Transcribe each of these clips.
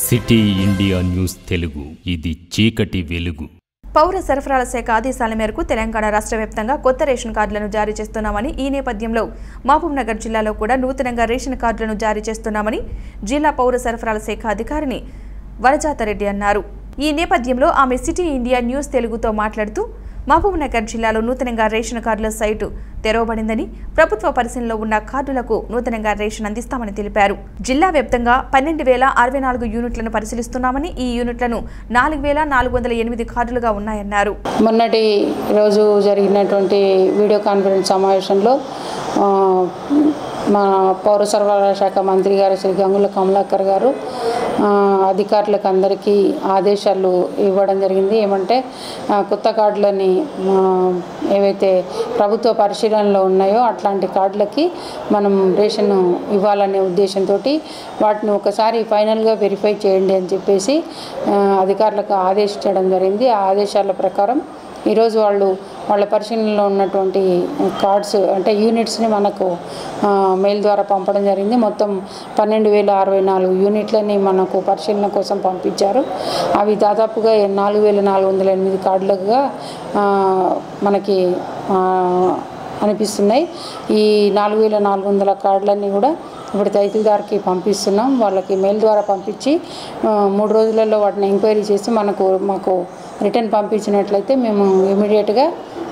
city India news Telugu ఇది చీకటి వెలుగు పౌర సరఫరాల శాఖ ఆదేశాల మేరకు తెలంగాణ రాష్ట్ర వ్యాప్తంగా కొత్త రేషన్ కార్డులను జారీ చేస్తున్నామని ఈ నేపథ్యంలో మహబూబ్ నగర్ జిల్లాలో కూడా నూతనంగా రేషన్ కార్డులను జారీ చేస్తున్నామని జిల్లా పౌర సరఫరాల శాఖ అధికారిని వరజాతరెడ్డి అన్నారు ఈ నేపథ్యంలో ఆమె సిటీ ఇండియా న్యూస్ తెలుగుతో మాట్లాడుతూ మహబూబ్ నగర్ జిల్లాలో నూతనంగా రేషన్ కార్డుల సైటు తెరవబడిందని ప్రభుత్వ పరిశీలనలో ఉన్న కార్డులకు నూతనంగా రేషన్ అందిస్తామని తెలిపారు జిల్లా వ్యాప్తంగా పన్నెండు వేల అరవై నాలుగు యూనిట్లను పరిశీలిస్తున్నామని ఈ యూనిట్లను నాలుగు వేల నాలుగు వందల ఎనిమిది కార్డులుగా ఉన్నాయన్నారు మొన్నటి రోజు జరిగినటువంటి వీడియో కాన్ఫరెన్స్ సమావేశంలో ఆ, మా పౌర సరఫరాల శాఖ మంత్రి గారు శ్రీ గంగుల కమలాకర్ గారు ఆ, అధికారులకు అందరికీ ఆదేశాలు ఇవ్వడం జరిగింది ఏమంటే ఆ, కొత్త కార్డులని ఆ, ఏవైతే ప్రభుత్వ పరిశీలనలో ఉన్నాయో అట్లాంటి కార్డులకి మనం రేషన్ ఇవ్వాలనే ఉద్దేశంతో వాటిని ఒకసారి ఫైనల్గా వెరిఫై చేయండి అని చెప్పేసి ఆ, అధికారులకు ఆదేశించడం జరిగింది ఆ ఆదేశాల ప్రకారం ఈరోజు వాళ్ళు వాళ్ళ పరిశీలనలో ఉన్నటువంటి కార్డ్స్ అంటే యూనిట్స్ని మనకు ఆ, మెయిల్ ద్వారా పంపడం జరిగింది మొత్తం పన్నెండు వేల అరవై నాలుగు యూనిట్లని మనకు పరిశీలన కోసం పంపించారు అవి దాదాపుగా నాలుగు వేల నాలుగు వందల ఎనిమిది కార్డులుగా ఆ, మనకి ఆ, అనిపిస్తున్నాయి ఈ నాలుగు వేల నాలుగు వందల కార్డులన్నీ కూడా ఇప్పుడు తహసీల్దార్కి పంపిస్తున్నాం వాళ్ళకి మెయిల్ ద్వారా పంపించి ఆ, మూడు రోజులలో వాటిని ఎంక్వైరీ చేసి మనకు మాకు రిటర్న్ పంపించినట్లయితే మేము ఇమీడియట్గా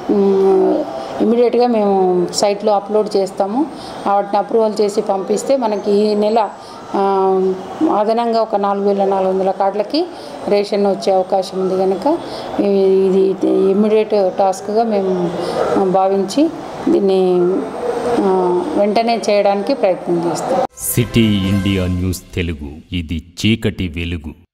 ఇమీడియట్గా మేము సైట్లో అప్లోడ్ చేస్తాము వాటిని అప్రూవల్ చేసి పంపిస్తే మనకి ఈ నెల ఆ, అదనంగా ఒక నాలుగు వేల నాలుగు వందల కార్డులకి రేషన్ వచ్చే అవకాశం ఉంది కనుక ఇది ఇది ఇమ్మీడియట్ టాస్క్గా మేము ఆ, భావించి దీన్ని ఆ, వెంటనే చేయడానికి ప్రయత్నం చేస్తాం సిటీ ఇండియా న్యూస్ తెలుగు ఇది చీకటి వెలుగు